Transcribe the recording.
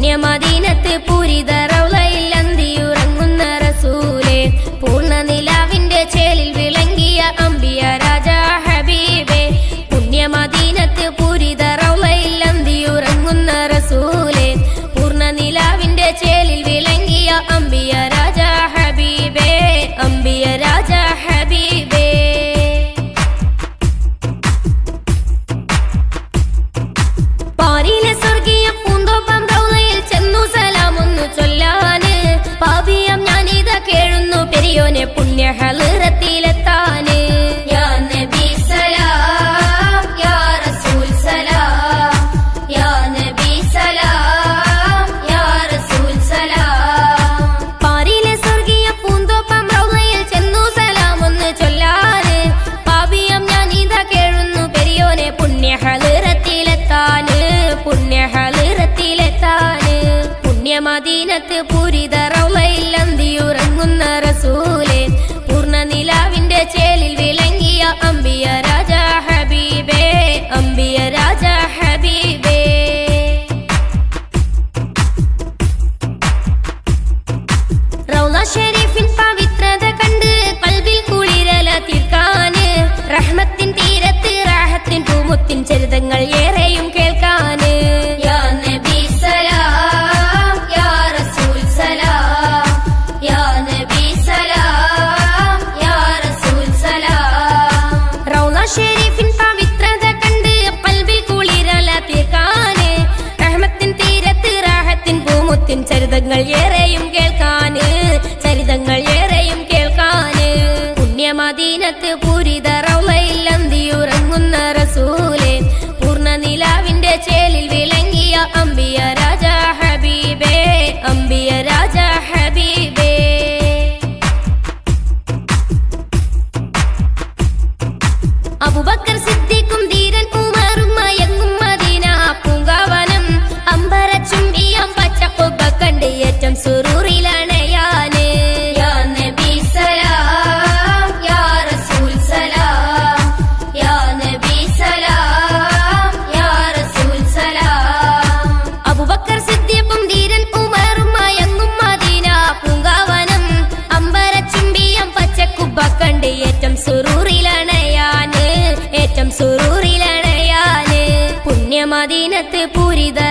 പുണ്യമദീനത്ത് പൂരിത റൗളയിൽ അന്തിയുറങ്ങുന്ന റസൂലേ പൂർണ്ണ നിലാവിന്റെ ചേലിൽ വിളങ്ങിയ അമ്പിയ രാജ ഹബീബേ പുണ്യമദീനത്ത് പൂരിത റൗളയിൽ അന്തിയുറങ്ങുന്ന റസൂലേ പൂർണ്ണ നിലാവിന്റെ ചേലിൽ വിളങ്ങിയ അമ്പിയ രാജ ഹബീബേ അമ്പിയ രാജ ഹബീബേ പാരിയിലെ സ്വർഗീയ പൂന്തോപ്പം റൗളയിൽ ചെന്നു സലാമൊന്നു ചൊല്ലാന് പാപിയം ഞാനിതാ കേഴുന്നു പെരിയോനെ പുണ്യ ഹലിറത്തിലെത്താന് യാ നബി സലാം യാ റസൂൽ സലാം യാ നബി സലാം യാ റസൂൽ സലാം പാരിയിലെ സ്വർഗീയ പൂന്തോപ്പം റൗളയിൽ ചെന്നു സലാമൊന്ന് ചൊല്ലാന് പാപിയം ഞാനിതാ കേഴുന്നു പെരിയോനെ പുണ്യ ഹലിറത്തിലെത്താന് പുണ്യ ഹലിറത്തിലെത്താന് പുണ്യമദീനത്ത് പൂരിത റൗളയിൽ അന്തിയുറങ്ങുന്ന റസൂലെ പൂർണ്ണ നിലാവിന്റെ ചേലിൽ വിളങ്ങിയ അമ്പിയ രാജ ഹബീബേ അമ്പിയ രാജ ഹബീബേ റൗള ഷരീഫിൻ പവിത്രത കണ്ട് കൽവിൽ കുളിരല തീർക്കാന് റഹ്മത്തിൻ തീരത്ത് റാഹത്തിൻ പൂമുത്തിൻ ചരിതങ്ങൾ ഏറെയും കേൾക്കാന് യാ നബി സലാം യാ റസൂൽ സലാം യാ നബി സലാം യാ റസൂൽ സലാം റൗള ഷരീഫിൻ പവിത്രത കണ്ട് കൽവിൽ കുളിരല തീർക്കാന് റഹ്മത്തിൻ തീരത്ത് റാഹത്തിൻ പൂമുത്തിൻ ചരിതങ്ങൾ ഏറെയും കേൾക്കാന് ചരിതങ്ങൾ ഏറെയും കേൾക്കാന് പുണ്യമദീനത്ത് പൂരിത റൗളയിൽ അന്തിയുറങ്ങുന്ന റസൂലെ പൂർണ്ണ നിലാവിന്റെ ചേലിൽ വിളങ്ങിയ അമ്പിയ രാജ ഹബീബേ അമ്പിയ രാജ ഹബീബേ അബുബക്കർ സിദ്ദീഖും ധീരൻ ഉമറും മയങ്ങും മദീന പൂങ്കാവനം അമ്പരച്ചും ഇയം പച്ചക്കൊബ്ബ കണ്ട് ഏറ്റം സുറൂറിലണയാന് യാ നബി സലാം യാ റസൂൽ സലാം യാ നബി സലാം യാ റസൂൽ സലാം അബുബക്കർ സിദ്ദീഖും ധീരൻ ഉമറും മയങ്ങും മദീന പൂങ്കാവനം അമ്പരച്ചുംബിയം പച്ചക്കുബ്ബ കണ്ട് ഏറ്റം സുറൂറിലണയാന് ഏറ്റം സുറൂറിലണയാന് പുണ്യമദീനത്ത് പൂരിത